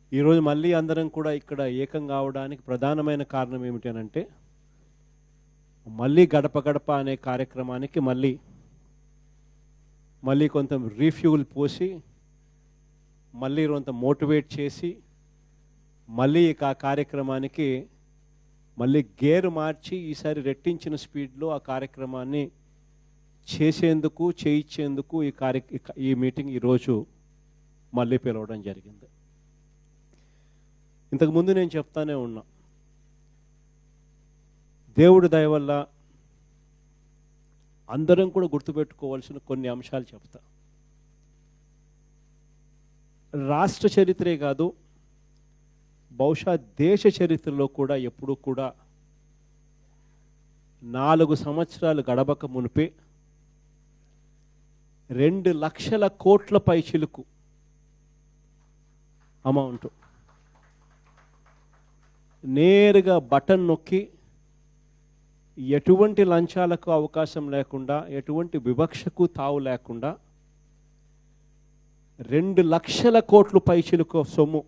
ఈరోజు మళ్ళీ అందరం కూడా ఇక్కడ ఏకం కావడానికి ప్రధానమైన కారణం ఏమిటి అని అంటే మళ్ళీ గడప గడప అనే కార్యక్రమానికి మళ్ళీ మళ్ళీ కొంత రీఫ్యూల్ పోసి మళ్ళీ కొంత మోటివేట్ చేసి మళ్ళీ ఇక ఆ కార్యక్రమానికి మళ్ళీ గేర్ మార్చి ఈసారి రెట్టించిన స్పీడ్లో ఆ కార్యక్రమాన్ని చేసేందుకు చేయించేందుకు ఈ కార్య ఈ మీటింగ్ ఈరోజు మళ్ళీ పిలవడం జరిగింది ఇంతకుముందు నేను చెప్తానే ఉన్నా దేవుడి దయ వల్ల అందరం కూడా గుర్తుపెట్టుకోవాల్సిన కొన్ని అంశాలు చెప్తా రాష్ట్ర చరిత్రే కాదు బహుశా దేశ చరిత్రలో కూడా ఎప్పుడూ కూడా నాలుగు సంవత్సరాలు గడవక మునిపే రెండు లక్షల కోట్ల పైచిలుకు అమౌంట్ నేరుగా బటన్ నొక్కి ఎటువంటి లంచాలకు అవకాశం లేకుండా ఎటువంటి వివక్షకు తావు లేకుండా రెండు లక్షల కోట్లు పైచిలుకు సొమ్ము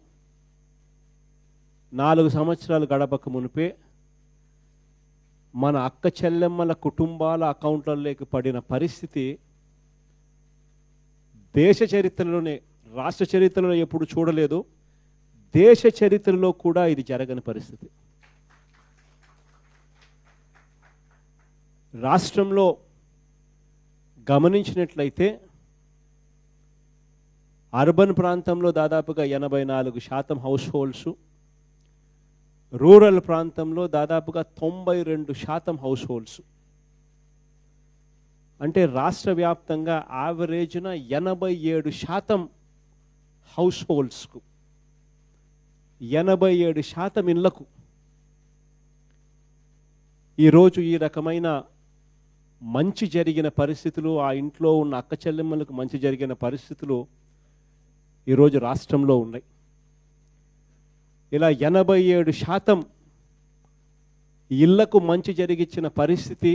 నాలుగు సంవత్సరాలు గడపక మునిపే మన అక్క చెల్లెమ్మల కుటుంబాల అకౌంట్లలోకి పడిన పరిస్థితి దేశ చరిత్రలోనే రాష్ట్ర చరిత్రలో ఎప్పుడు చూడలేదు దేశ చరిత్రలో కూడా ఇది జరగని పరిస్థితి రాష్ట్రంలో గమనించినట్లయితే అర్బన్ ప్రాంతంలో దాదాపుగా ఎనభై నాలుగు శాతం హౌస్ హోల్డ్స్ రూరల్ ప్రాంతంలో దాదాపుగా తొంభై రెండు శాతం హౌస్ హోల్డ్స్ అంటే రాష్ట్ర వ్యాప్తంగా యావరేజ్న ఎనభై ఏడు శాతం హౌస్ హోల్డ్స్కు ఎనభై ఏడు శాతం ఇళ్లకు ఈరోజు ఈ రకమైన మంచి జరిగిన పరిస్థితులు ఆ ఇంట్లో ఉన్న అక్క చెల్లెమ్మలకు మంచి జరిగిన పరిస్థితులు ఈరోజు రాష్ట్రంలో ఉన్నాయి ఇలా ఎనభై ఏడు శాతం ఇళ్లకు మంచి జరిగించిన పరిస్థితి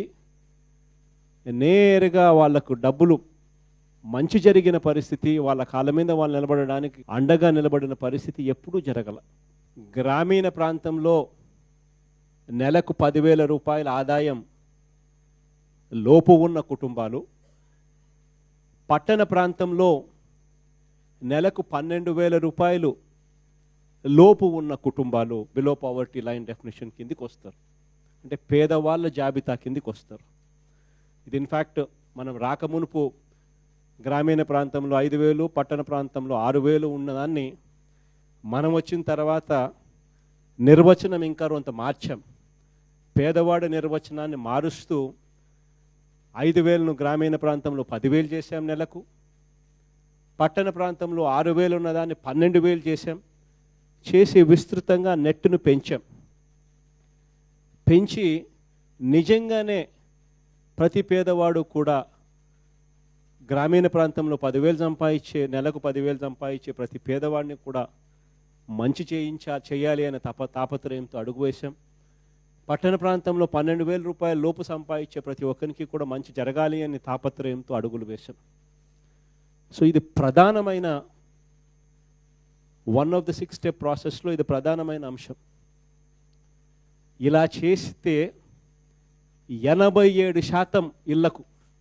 నేరుగా వాళ్లకు డబ్బులు మంచి జరిగిన పరిస్థితి వాళ్ళ కాళ్ళ మీద వాళ్ళు నిలబడడానికి అండగా నిలబడిన పరిస్థితి ఎప్పుడూ జరగల గ్రామీణ ప్రాంతంలో నెలకు పదివేల రూపాయల ఆదాయం లోపు ఉన్న కుటుంబాలు పట్టణ ప్రాంతంలో నెలకు పన్నెండు వేల రూపాయలు లోపు ఉన్న కుటుంబాలు బిలో పవర్టీ లైన్ డెఫినేషన్ కిందికి వస్తారు అంటే పేదవాళ్ళ జాబితా కిందికి వస్తారు ఇది ఇన్ఫ్యాక్ట్ మనం రాకమునుపు గ్రామీణ ప్రాంతంలో ఐదు వేలు పట్టణ ప్రాంతంలో ఆరు వేలు ఉన్నదాన్ని మనం వచ్చిన తర్వాత నిర్వచనం ఇంకా కొంత మార్చాం పేదవాడి నిర్వచనాన్ని మారుస్తూ ఐదు వేలను గ్రామీణ ప్రాంతంలో పదివేలు చేశాం నెలకు పట్టణ ప్రాంతంలో ఆరు వేలు ఉన్నదాన్ని పన్నెండు వేలు చేశాం చేసి విస్తృతంగా నెట్ను పెంచాం పెంచి నిజంగానే ప్రతి పేదవాడు కూడా గ్రామీణ ప్రాంతంలో పదివేలు సంపాదించే నెలకు పదివేలు సంపాదించే ప్రతి పేదవాడిని కూడా మంచి చేయించా చేయాలి అనే తప తాపత్రయంతో అడుగు వేశాం పట్టణ ప్రాంతంలో పన్నెండు వేల రూపాయల లోపు సంపాదించే ప్రతి ఒక్కరికి కూడా మంచి జరగాలి అనే తాపత్రయంతో అడుగులు వేశాం సో ఇది ప్రధానమైన one of the six step ప్రాసెస్లో ఇది ప్రధానమైన అంశం ఇలా చేస్తే ఎనభై ఏడు శాతం ఇళ్లకు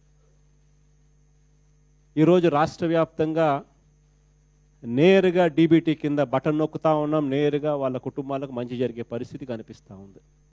ఈరోజు రాష్ట్ర వ్యాప్తంగా నేరుగా డీబీటీ కింద బటన్ నొక్కుతా ఉన్నాం నేరుగా వాళ్ళ కుటుంబాలకు మంచి జరిగే పరిస్థితి కనిపిస్తూ ఉంది